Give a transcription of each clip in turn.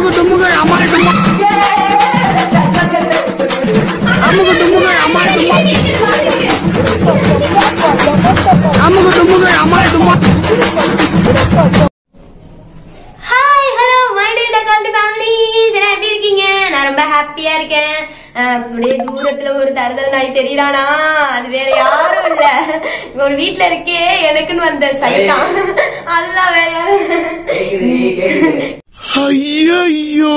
அமுகு டுமுகு அமால் டுமா அமுகு டுமுகு அமால் டுமா அமுகு டுமுகு அமால் டுமா ஹாய் ஹலோ மை டே டகால்டி ஃபேமிலிஸ் எல்லாம் எப்படி இருக்கீங்க நான் ரொம்ப ஹாப்பியா இருக்கேன் அஹ், அப்படியே தூரத்துல ஒரு தருதல் நாய் தெரியுறானா அது வேற யாரும் இல்ல ஒரு வீட்ல இருக்கே எனக்குன்னு வந்த சைத்தான் அதுதான் வேற யாரும் கேக்குது கேக்குது ஐயோ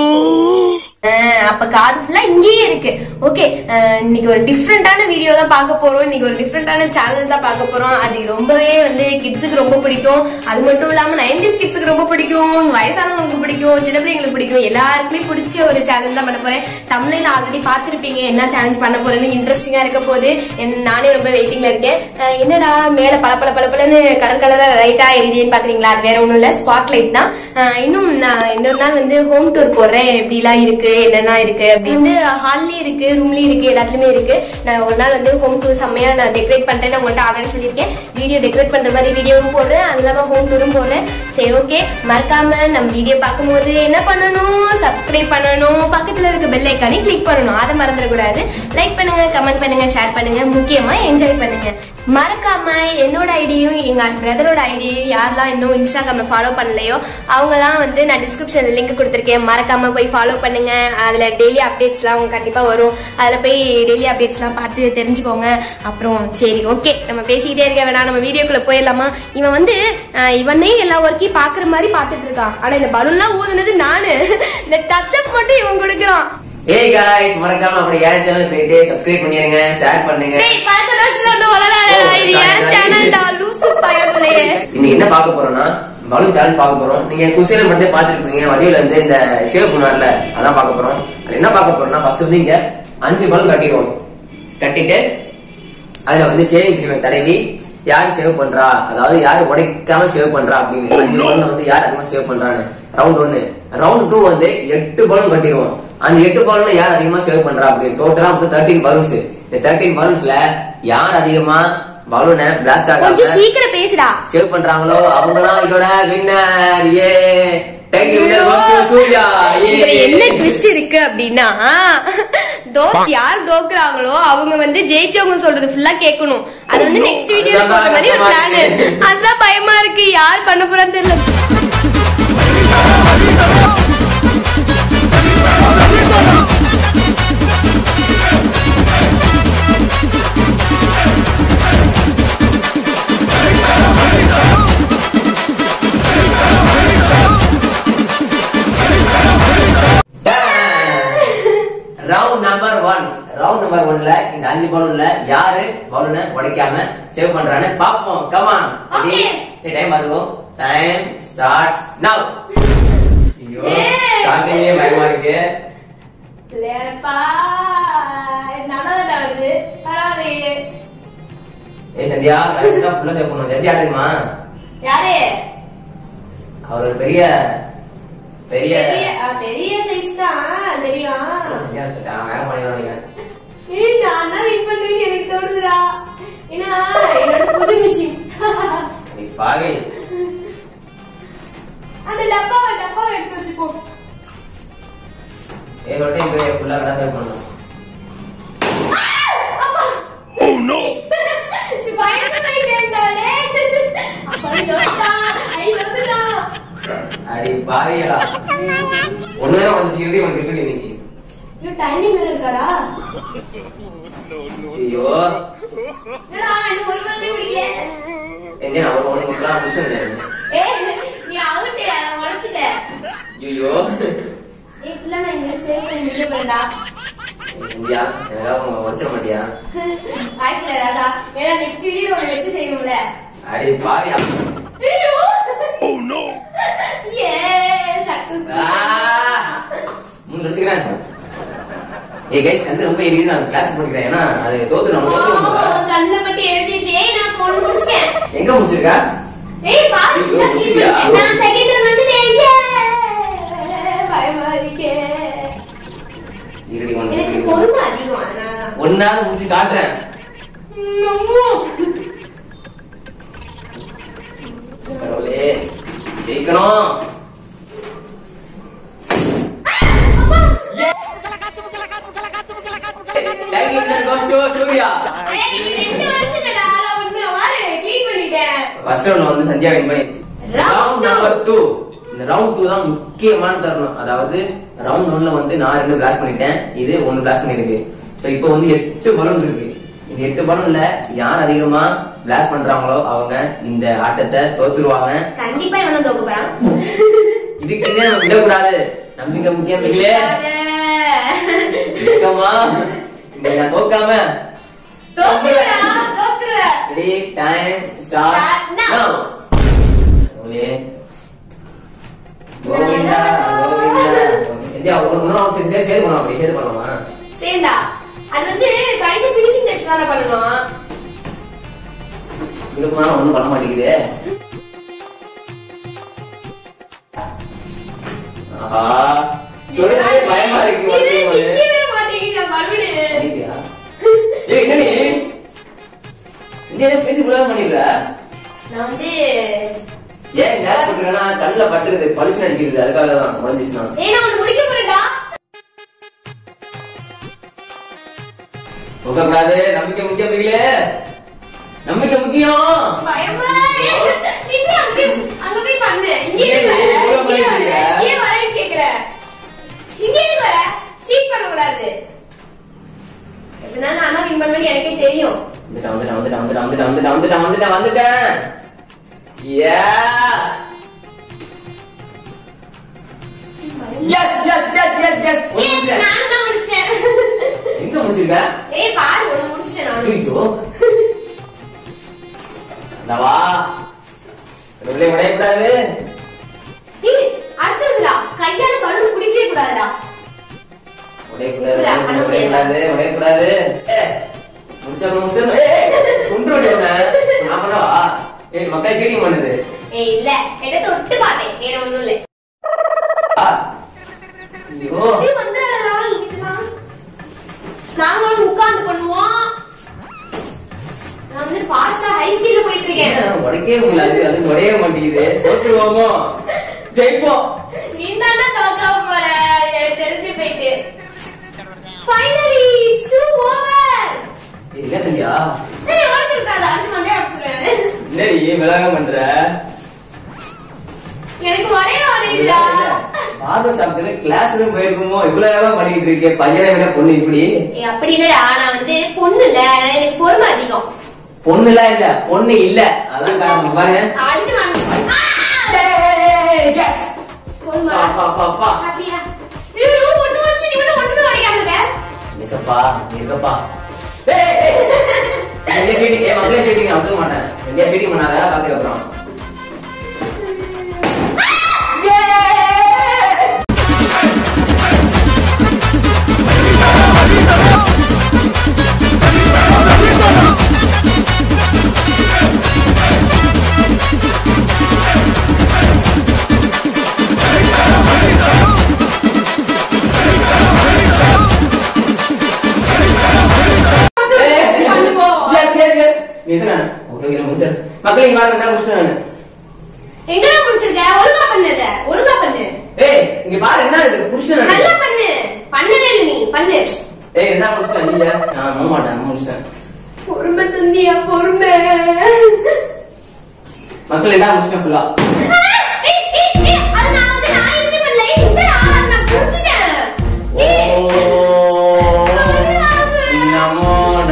அஹ், அப்ப காது ஃபுல்லா இங்கேயே இருக்கு ஓகே இன்னைக்கு ஒரு டிஃப்ரெண்டான வீடியோ தான் பார்க்க போறோம் இன்னைக்கு ஒரு டிஃப்ரெண்டான சேனல் தான் பார்க்க போறோம் அது ரொம்பவே வந்து கிட்ஸுக்கு ரொம்ப பிடிக்கும் அது மட்டும் இல்லாம நைன்டிஸ் கிட்ஸுக்கு ரொம்ப பிடிக்கும் வயசானவங்களுக்கு பிடிக்கும் சின்ன பிள்ளைங்களுக்கு பிடிக்கும் எல்லாருக்குமே பிடிச்ச ஒரு சேலஞ்ச் தான் பண்ண போறேன் தமிழ்ல ஆல்ரெடி பார்த்திருப்பீங்க என்ன சேலஞ்ச் பண்ண போறேன்னு இன்ட்ரெஸ்டிங்கா இருக்க போது என் நானே ரொம்ப வெயிட்டிங்ல இருக்கேன் அஹ், என்னடா மேல பல பல பல பலன்னு கலர் கலரா லைட்டா எரியுதுன்னு பாக்குறீங்களா அது வேற ஒண்ணும் இல்ல ஸ்பாட் லைட் தான் அஹ், இன்னும் நான் இன்னொரு நாள் வந்து ஹோம் டூர் போடுறேன் எப்படிலாம் இருக்கு என்னென்ன இருக்கு அப்படி வந்து ஹால்லயும் இருக்கு ரூம்லயும் இருக்கு எல்லாத்துலயுமே இருக்கு நான் ஒரு நாள் வந்து ஹோம் டூர் செம்மையா நான் டெக்கரேட் பண்றேன் உங்கள்கிட்ட ஆல்ரெடி சொல்லியிருக்கேன் வீடியோ டெக்கரேட் பண்ற மாதிரி வீடியோவும் போடுறேன் அது இல்லாம ஹோம் டூரும் போடுறேன் சரி ஓகே மறக்காம நம்ம வீடியோ பார்க்கும்போது என்ன பண்ணணும் சப்ஸ்கிரைப் பண்ணணும் பக்கத்துல இருக்க பெல் ஐக்கானே கிளிக் பண்ணணும் அதை மறந்துடக்கூடாது லைக் பண்ணுங்க கமெண்ட் பண்ணுங்க ஷேர் பண்ணுங்க முக்கியமா என்ஜாய் பண்ணுங்க மறக்காம என்னோட ஐடியும் எங்க பிரதரோட ஐடியும் யாரெல்லாம் இன்னும் இன்ஸ்டாகிராம்ல ஃபாலோ பண்ணலையோ அவங்கலாம் வந்து நான் டிஸ்கிரிப்ஷன்ல லிங்க் கொடுத்துருக்கேன் மறக்காம போய் ஃபாலோ பண்ணுங்க அதுல டெய்லி அப்டேட்ஸ்லாம் உங்களுக்கு கண்டிப்பா வரும் அதுல போய் டெய்லி அப்டேட்ஸ்லாம் பார்த்து தெரிஞ்சுக்கோங்க அப்புறம் சரி ஓகே நம்ம பேசிக்கிட்டே இருக்க வேணாம் நம்ம வீடியோக்குள்ள போயிடலாமா இவன் வந்து அஹ், இவனே எல்லா ஒர்க்கையும் பாக்குற மாதிரி பார்த்துட்டு இருக்கான் ஆனா இந்த பலூன்லாம் ஊதுனது நானு இந்த டச் அப் மட்டும் இவன் கொடுக்குறான் ஏய் காய்ஸ் மறக்காம அப்படி யார் சேனல் போயிட்டு சப்ஸ்கிரைப் பண்ணிருங்க ஷேர் பண்ணுங்க டேய் பத்து வருஷத்துல வந்து வளராடா இது ஏன் சேனல்டா லூசு பயப்பிள்ளையே இன்னைக்கு என்ன பார்க்க போறோம்னா பலூன் சேலஞ்ச் பார்க்க போறோம் நீங்க குசியில மட்டும் பாத்துருப்பீங்க வடிவில வந்து இந்த ஷேவ் பண்ணுவார்ல அதான் பார்க்க போறோம் அதுல என்ன பார்க்க போறோம்னா ஃபர்ஸ்ட் வந்து இங்க அஞ்சு பலூன் கட்டிடுவோம் கட்டிட்டு அதுல வந்து ஷேவிங் கிரீம் தடவி யார் சேவ் பண்றா அதாவது யாரு உடைக்காம சேவ் பண்றா அப்படின்னு அஞ்சு பலூன் வந்து யார் அதிகமா சேவ் பண்றான்னு ரவுண்ட் ஒன்னு ரவுண்ட் டூ வந்து எட்டு பலூன் கட்டிடுவோம் அந்த எட்டு பலூன் யார் அதிகமா சேவ் பண்றா அப்படின்னு டோட்டலா வந்து தேர்ட்டீன் பலூன்ஸ் இந்த தேர்ட்டீன் பலூன்ஸ்ல யார் அதிகமா பலூனை பிளாஸ்ட் கொஞ்சம் ஆகாம சீக்கிரம் பேசுடா சேவ் பண்றாங்களோ அவங்க தான் இதோட வின்னர் ஏ thank you winner goes to Surya இதுல ஏ என்ன ட்விஸ்ட் இருக்கு அப்படின்னா தோ யார் தோக்குறாங்களோ அவங்க வந்து ஜெயிச்சவங்க சொல்றது ஃபுல்லா கேட்கணும் அது வந்து நெக்ஸ்ட் வீடியோ போற மாதிரி ஒரு பிளான் அதுதான் பயமா இருக்கு யார் பண்ண போறான்னு தெரியல round number one round number ஒன்ல இந்த அஞ்சு பலூன்ல யாரு பலூனை உடைக்காம சேவ் பண்றான்னு பாப்போம் கமான் Okay. டைம் பாத்துவோம் டைம் ஸ்டார்ட்ஸ் நவ் ஐயோ Hey. ஸ்டார்டிங்கே பயமா இருக்கு இல்லையாப்பா நல்லா தான் வருது பரவாயில்லையே ஏய் சந்தியா கரெக்டா ஃபுல்லா சேவ் பண்ணுவோம் சந்தியா தெரியுமா யாரு அவர் ஒரு பெரிய பெரிய பெரிய ஆ, பெரிய சைஸ் தான் தெரியும் சந்தியா சொல்லிட்டான் வேலை பண்ணிடுவாங்க ஏய், நான் தான் வின் பண்ணுவேன்னு எனக்கு தோணுதுடா ஏன்னா என்னோட புது மிஷின் நீ பாவி அந்த டப்பாவை டப்பாவை எடுத்து வச்சுப்போ ஏய் ஒரு டைம் போய் ஃபுல்லா கடை சேவ் பண்ணணும் சி, பயந்து போயிட்டேன்டாலே. அப்பா, தோத்தா. ஐ, தோத்துட்டா. அடி பாவிகளா ஒண்ணு நேரம் வந்து திருடி வந்து திருடி இன்னைக்கு ஐயோ, timing வேற இருக்காடா? ஐயோ என்னடா, இன்னும் ஒரு மணி நேரம் பிடிக்கல. என்ன அவர் ஒண்ணு முக்கலாம் புஷன் ஏய், நீ out, அதை உடைச்சிட்ட. ஐயோ ஏய், full ஆ நான் இங்க save பண்ணி முடிக்க போறேன்டா. இந்தியா ஏதாவது உங்க உடச்சிட மாட்டியா ஆயிக்கல, ராதா. ஏன்னா next video உன்னை வச்சு செய்யணும்ல. அடி பாவியா ஐயோ. Yeah, success. மூணு வச்சுக்கிறேன் ஏய் கைஸ் கண்டு ரொம்ப எரியுது நான் கிளாஸ் பண்ணிக்கிறேன் ஏன்னா அது தோத்துரும் தோத்துரும் ஓ, கண்ணுல மட்டும் எழுதிடுச்சு. ஏய், நான் phone முடிச்சிட்டேன். எங்க முடிச்சிருக்கா ஏய், பாரு, ஐயோ, நான் முடிச்சிட்டியா? நான் second round வந்துட்டேன். Yeah. பயமா இருக்கே. இருடி எனக்கு ஒன்று பொறுமை அதிகம் அதனாலதான் ஒன்னாவது முடிச்சு காட்டுறேன் கடவுளே ஜெயிக்கணும் ஃபர்ஸ்ட் சூர்யா ஏய், இது ரெண்டு வருஷம்டா, நான் ஒண்ணு வாரு, clean பண்ணிட்டேன். ஃபர்ஸ்ட் ரவுண்ட் வந்து சந்தியா வின் பண்ணிடுச்சு Round round two. Number two இந்த ரவுண்ட் டூ தான் முக்கியமான தருணம் அதாவது ரவுண்ட் ஒன்ல வந்து நான் ரெண்டு பிளாஸ்ட் பண்ணிட்டேன் இது ஒன்னு பிளாஸ்ட் பண்ணிருக்கு சோ இப்போ வந்து எட்டு பலூன் இருக்கு இந்த எட்டு பலூன்ல யார் அதிகமா பிளாஸ்ட் பண்றாங்களோ அவங்க இந்த ஆட்டத்தை தோத்துருவாங்க கண்டிப்பா இவனை தோக்க போறான். இதுக்கு என்ன நம்ம விடக்கூடாது நம்பிக்கை முக்கியம் இல்லையே இருக்கமா இந்த நான் தோக்காம தோத்துருடா, தோத்துருவ. Ready time start Start now. நவ ஓலே கோவிந்தா கோவிந்தா இந்தியா ஒரு முன்னாள் சரி சரி சரி பண்ணலாம் அப்படி சரி பண்ணலாமா சேர்ந்தா அது வந்து கடைசி பினிஷிங் டச் தான் பண்ணணும் இதுக்கு முன்னாடி ஒண்ணும் பண்ண மாட்டேங்குது ஆஹா சொல்லுறது பயமா இருக்கு இது மறுபடியும் ஒரு. நிக்கவே மாட்டேங்குது மறுபடியும் பண்ணிட்டியா? ஏய் என்ன நீ இந்தியா பேசி புள்ள பண்ணிடுற நான் வந்து ஏன் கேஸ் பண்றேன்னா கண்ணுல பட்டுறது பளிச்சு அடிக்கிறது அதுக்காக தான் உடஞ்சிச்சுனா ஏய் நான் உன்னை முடிக்க போறேன்டா உட்காந்து நம்பிக்கை முக்கியம் இல்லையே நம்பிக்கை முக்கியம் பயமா இங்க அங்க அங்க போய் பண்ணு இங்க ஏய், வர இவ்வளவு இங்க வர பண்ணிட்டு இங்க வரேன்னு கேக்குறேன் இங்க எதுக்கு வர சீட் பண்ண கூடாது எப்படினாலும் நான் தான் வின் பண்ணுவேன்னு எனக்கே தெரியும் வந்துட்டேன் வந்துட்டேன் வந்துட்டேன் வந்துட்டேன் வந்துட்டேன் வந்துட்டேன் வந்துட்டேன் வந்துட்டேன் Yeah! Yes, yes, yes, yes, yes. ஒரு ஏய், நிமிஷம். நானும் தான் முடிச்சிட்டேன் எங்க முடிச்சிருக்க ஏய் பாரு ஒண்ணு முடிச்சிட்டேன் நானு ஐயோ வா உள்ளே விடையக்கூடாது ஏய் அடுத்ததுடா கையால கண்ணு குடிக்கவே கூடாதுடா உடையக்கூடாது இல்ல, பண்ண முடியாது. உடையக்கூடாது உடையக்கூடாது ஏய், முடிச்சிடணும் முடிச்சிடணும் ஏய், ஏய், கொன்று விடு உன்னை. நான் பண்ணவா ஏய் மக்கள் சீட்டிங் பண்ணுது ஏய் இல்ல என்ன தொட்டு பார்த்தேன் வேற ஒண்ணும் இல்ல ஆ. ஐயோ அப்படியே வந்துடாதடா இங்கிட்டுலாம் நாங்களும் உட்கார்ந்து பண்ணுவோம் நான் வந்து ஃபாஸ்டா ஹை ஸ்பீட்ல போயிட்டு இருக்கேன் ஏன் உடைக்கவே முடியாது அது உடைய மாட்டேங்குது தோத்துருவோமோ ஜெயிப்போம் நீ தானே தோக்காம போற எனக்கு தெரிஞ்சு போயிட்டு ஃபைனலி இட்ஸ் டூ ஓவர் என்ன செஞ்சியா ஏய் உடைச்சிருக்காத அடிச்சு மண்டே உடைச்சிருவேன் என்னடி விலகம் பண்ற எனக்கு ஒரே மாட்டேங்குதா பார்பர் ஷாப்ல கிளாஸ் ரூம் போயிருக்குமோ இவ்வளவு பண்ணிட்டு இருக்கே பையனை விட பொண்ணு இப்படி ஏய் அப்படி இல்லடா நான் வந்து பொண்ணு இல்ல ஆனா எனக்கு பொறுமை அதிகம் பொண்ணுலாம் இல்ல பொண்ணு இல்ல அதான் காரணம் பாருங்க அடிச்சு மண்டே Yes. பொறுமை பா, பா, பா, பா. ஹாப்பியா நீ ஒண்ணு வச்சு நீ மட்டும் ஒண்ணுமே உடைக்காம இருக்க மிஸ்ஸப்பா நீ இருக்கப்பா ஏய், ஏய். எங்கேயா cheating? ஏய், மக்களே cheating, நான் ஒத்துக்க மாட்டேன் எங்கேயா cheating பண்ணாத, பாத்துக்க அப்புறம். ஏய், பண்ணுவோம். yes, yes, yes. நீ எத்தனை? Okay, okay, நான் முடிச்சிடுறேன். மக்களே, இங்க பாருங்க, நான் முடிச்சிட்டேன் நானு. எங்கடா முடிச்சிருக்க ஒழுங்கா பண்ணத ஒழுங்கா பண்ணு ஏய், இங்க பாரு, என்ன இது? புருஷன் நானு. நல்லா பண்ணு பண்ணவே இல்லை நீ பண்ணு ஏய், என்ன முடிச்சிட்டேன், நீ இல்ல? நான் நம்ப மாட்டேன், நான் முடிச்சிட்டேன். பொறுமை தந்தியா பொறுமை மக்கள் என்ன முடிச்சிட்டேன் full ஆ. ஏய், ஏய், ஏய், அது நான் வந்து நான் எதுவுமே பண்ணல. ஏய், இந்தடா, அது நான் புடிச்சிட்டேன். ஏய், ஓம் நமோ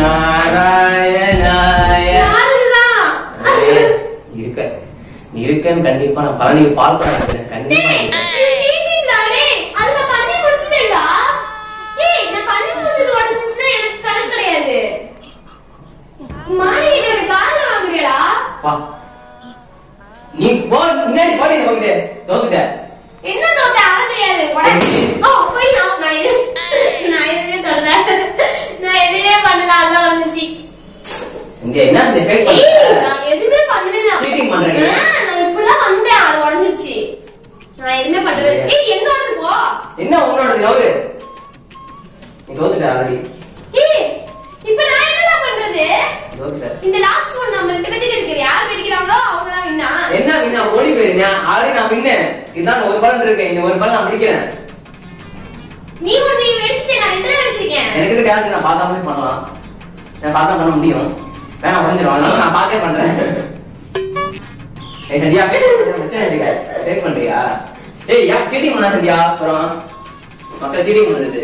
நாராயணாய யாருடா? ஏய், இருக்க நீ இருக்கன்னு கண்டிப்பா நான் பழனி பால் படம் எடுக்கிறேன் கண்டிப்பா டேய், இருக்க. இது cheating-டா, டேய். அது நான் பண்ணி முடிச்சிட்டேன்டா. ஏய், நான் பண்ணி முடிச்சது உடைஞ்சிச்சுன்னா எனக்கு கணக்கு கிடையாது. மாணிக்கிட்ட எனக்கு காதுல வாங்குறியாடா? வா நீ போ முன்னாடி போடி நமக்கு தோத்துட்ட என்ன தோத்த அது தெரியாது உடைச்சு. ஓ, போய் நான் நான் எது- நான் எதுவுமே தொடல. நான் எதுவுமே பண்ணல, அதான் வந்துச்சு. சிந்தியா என்ன செஞ்ச ஃபேக் ஏய், பண்ண நான் எதுவுமே பண்ணவே இல்ல. Cheating பண்றீங்க. ஆ, நான் இப்படிதான் வந்தேன், அது உடைஞ்சிருச்சு. நான் எதுவுமே பண்ணவே இல்ல. ஏய், என்னோடது போ. என்ன உன்னோட நவரு நீ தோத்துட்ட ஆல்ரெடி ஏய், இப்ப நான் என்னடா பண்றது? தோத்துட்ட இந்த லாஸ்ட் ஒன் நம்ம ரெண்டு பேத்துக்கு இருக்கு யார் வெடிக்கிறாங்களோ அவங்க தான் வின்னா என்ன வின்னா ஓடி போயிரு நான் ஆல்ரெடி நான் வின்னேன் இதுதான் இந்த ஒரு பால் இருக்கு இந்த ஒரு பால் நான் முடிக்கிறேன் நீ ஒண்ணு வெடிச்சிட்டே நான் ரெண்டு தான் வெடிச்சிருக்கேன் எனக்கு இருக்க டேலண்ட் நான் பார்க்காம பண்ணலாம் நான் பார்த்தா பண்ண முடியும் வேணா உடஞ்சிரும் அதனால நான் பார்த்தே பண்றேன் ஏய் சரியா பிரேக் பண்றியா ஏய் யா சீட்டிங் பண்ணா சரியா அப்புறம் மக்கள் சீட்டிங் பண்ணுது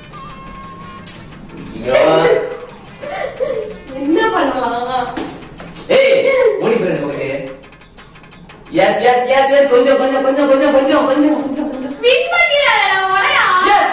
ஐயோ என்ன பண்ணலாம் ஏய் ஓடி போயிரு போயிட்டு எஸ் எஸ் எஸ் எஸ் கொஞ்சம் கொஞ்சம் கொஞ்சம் கொஞ்சம் கொஞ்சம் கொஞ்சம் கொஞ்சம் கொஞ்சம் வின் பண்ணிடுறேன் உடனே Yes.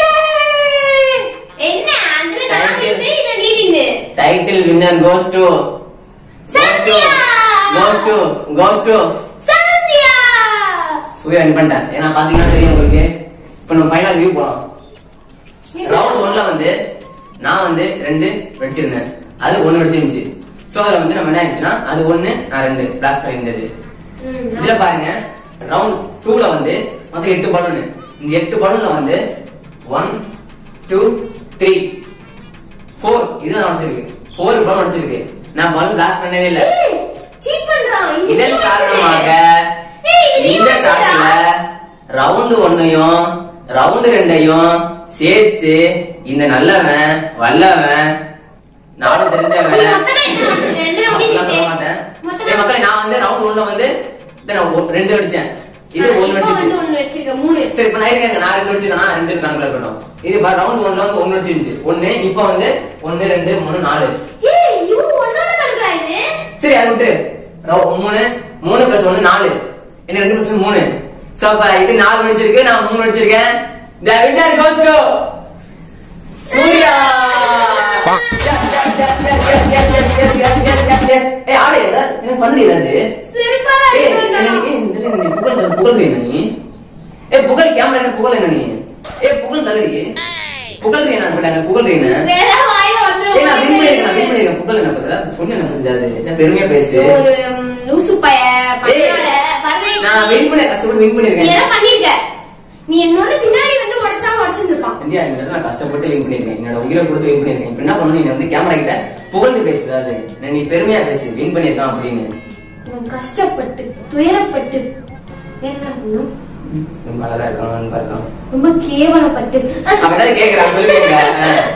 என்ன அதுல நான் Thank you. வின்னு இத நீ win title winner goes to Sathya goes to goes to Sathya Surya win பண்ணிட்டேன் ஏன்னா பாத்தீங்கன்னா தெரியும் உங்களுக்கு இப்போ நம்ம ஃபைனல் ரிவ்யூ போலாம் ரவுண்ட் ஒன்ல வந்து நான் வந்து ரெண்டு வெடிச்சிருந்தேன் அது ஒண்ணு வெடிச்சிருந்துச்சு சோ அதுல வந்து நம்ம என்ன ஆயிடுச்சுன்னா அது ஒண்ணு நான் ரெண்டு பிளாஸ்ட் பண்ணியிருந்தது இதுல பாருங்க ரவுண்ட் டூல வந்து மொத்தம் எட்டு பலூன் இந்த எட்டு பலூன்ல வந்து ஒன் டூ த்ரீ ஃபோர் இதுதான் உடச்சிருக்கு ஃபோர் பலூன் உடச்சிருக்கு நான் பலூன் பிளாஸ்ட் பண்ணவே இல்லை சீட் பண்றான் இது இதன் நீ காரணமாக வச்சது. ஏய், இது நீ இந்த வச்சதா? டாஸ்க்ல ரவுண்டு ஒன்னையும் ரவுண்டு ரெண்டையும் சேர்த்து இந்த நல்லவன் வல்லவன் நாடு தெரிஞ்சவன் நீ மொத்தமா என்ன வச்சிருக்க? ரெண்டு ரவுடி அப்படிலாம் சொல்ல சேர்த்து. மாட்டேன் மொத்தமா- ஏய் மக்களே நான் வந்து ரவுண்ட் ஒன்ல வந்து இதை நான் ஒரு- ரெண்டு அடிச்சேன் இது ஆ, ஒண்ணு இப்போ அடிச்சிச்சு வந்து ஒண்ணு வச்சிருக்க மூணு சரி இப்ப நான் இருக்கேன் நான் ரெண்டு அடிச்சிருக்கேன் ரெண்டு கணக்குல இருக்கட்டும் இது ரவுண்ட் ஒன்ல வந்து ஒண்ணு அடிச்சிருந்துச்சு ஒண்ணு இப்போ வந்து ஒண்ணு ரெண்டு மூணு நாலு ஏய் இவன் ஒன்னோட கணக்குடா இது சரி அது விட்டு ரவு- மூணு மூணு பிளஸ் ஒண்ணு நாலு என்ன ரெண்டு பிளஸ் மூணு சோ அப்ப இது நாலு அடிச்சிருக்கு நான் மூணு அடிச்சிருக்கேன் the winner goes to Surya ஏய் ஆடு என்ன பண்ணி அது செருப்பால ஏய் அடிக்கணும் என்ன நீ இதுல நீ புகழ் புகழ் என்ன நீ ஏய் புகழ் கேமரா என்ன புகழ் என்ன நீ ஏய் புகழ் தரடி புகழ் என்ன பண்ணாங்க புகழ் என்ன வேற வாயில ஏய் நான் வின் பண்ணிருக்கேன் நான் வின் வந்து பண்ணிருக்கேன் புகழ் என்ன பத்தி சொன்ன என்ன செஞ்சாது என்ன பெருமையா பேசு ஒரு ம், லூசு பைய ஏய், பண்ணாட பரதேசி நான் வின் பண்ண கஷ்டப்பட்டு வின் நீ பண்ணிருக்கேன் எதை பண்ணிருக்க நீ என்னோட பின்னாடி வந்து உடைச்சா உடைச்சிருப்பான் இந்தியா இந்த இடத்துல நான் கஷ்டப்பட்டு வின் பண்ணிருக்கேன் என்னோட உயிரை கொடுத்து வின் பண்ணிருக்கேன் இப்ப என்ன பண்ணணும் நீ வந்து கேமரா கிட்ட புகழ்ந்து பேசுதாது நீ பெருமையா பேசு வின் பண்ணிருக்கான் அப்படின்னு உன் கஷ்டப்பட்டு துயரப்பட்டு வேற என்ன சொல்லணும் ரொம்ப அழகா இருக்கான் அன்பா இருக்கான் ரொம்ப கேவலப்பட்டு அவன் ஏதாவது கேக்குறான் சொல்லுங்க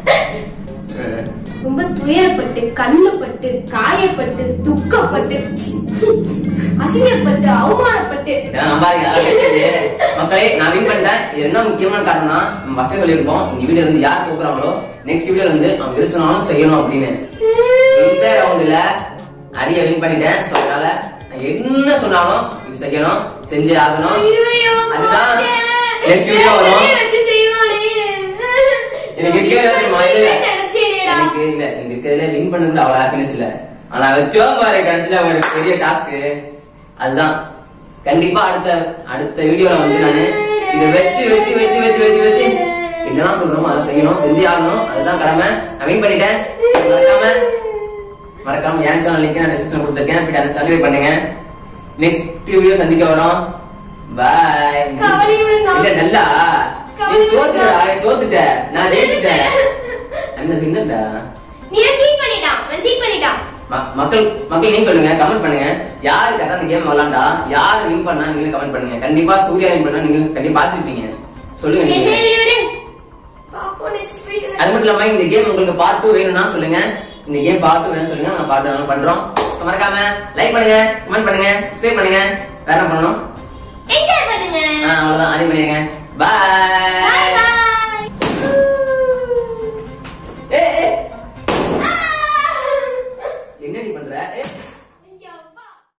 ரொம்ப துயரப்பட்டு கண்ணுப்பட்டு காயப்பட்டு துக்கப்பட்டு சி, சி, அசிங்கப்பட்டு அவமானப்பட்டு இதெல்லாம் நம்பாதீங்க அதான் பேசுறது. மக்களே நான் வின் பண்ணிட்டேன் இது என்ன முக்கியமான காரணம்னா நம்ம ஃபர்ஸ்ட் சொல்லியிருப்போம் இந்த வீடியோ வந்து யார் தூக்குறாங்களோ நெக்ஸ்ட் வீடியோ வந்து அவங்க எது சொன்னாலும் செய்யணும் அப்படின்னு இந்த ரவுண்டுல அடிய வின் பண்ணிட்டேன் சோ அதனால நான் என்ன சொன்னாலும் இது செய்யணும் செஞ்சே ஆகணும் ஐயையோ, அதுதான் போச்சே. next video வரும். இதே வச்சு செய்வானே. எனக்கு இருக்கிறது தெரியுமா? இல்ல, இல்ல. நினைச்சேனேடா. எனக்கு இல்ல எனக்கு இருக்கிறதுல வின் பண்ணதுல அவ்வளவு ஹாப்பினஸ் இல்ல ஆனா வச்சோ பாரு கடைசியில ஒரு பெரிய டாஸ்க் அதுதான் கண்டிப்பா அடுத்த அடுத்த வீடியோல வந்து நானு இதை வச்சு வச்சு வச்சு வச்சு வச்சு வச்சு என்னெல்லாம் சொல்றோமோ அதை செய்யணும் செஞ்சு ஆகணும் அதுதான் கடமை நான் வின் பண்ணிட்டேன் மறக்காம மறக்காம என் சேனல் லிங்க் நான் டிஸ்கிரிப்ஷன் கொடுத்துருக்கேன் போய் அதை சப்ஸ்கிரைப் பண்ணுங்க நெக்ஸ்ட் வீடியோ சந்திக்க வரோம் பாய் கவலையுடன் நான் இல்ல நல்லா நீ கவலையுடன் தோத்துடா நான் நீ தோத்துட்ட நான் ஜெயிச்சிட்டேன் அந்த வின்னர்டா நீ cheat பண்ணிட்டான். அவன் cheat பண்ணிட்டான். ம- மக்கள் மக்கள் நீங்க சொல்லுங்க கமெண்ட் பண்ணுங்க யாரு கரெக்டா இந்த கேம் விளாண்டா யாரு வின் பண்ணா நீங்க கமெண்ட் பண்ணுங்க கண்டிப்பா சூர்யா வின் பண்ணா நீங்க கண்டிப்பா பாத்துருப்பீங்க சொல்லுங்க சரி, நீங்க. சரி, விடு. பாப்போம் next video. அது மட்டும் இல்லாம இந்த கேம் உங்களுக்கு பார்ட் டூ வேணும்னா சொல்லுங்க இந்த கேம் பார்ட் டூ வேணும் சொல்லுங்க நான் பார்ட் டூ பண்றோம் So, மறக்காம லைக் பண்ணுங்க கமெண்ட் பண்ணுங்க சப்ஸ்கிரைப் பண்ணுங்க வேற என்ன பண்ணணும் Enjoy பண்ணுங்க ஆ, அவ்வளவுதான் அதே பண்ணிருங்க பாய்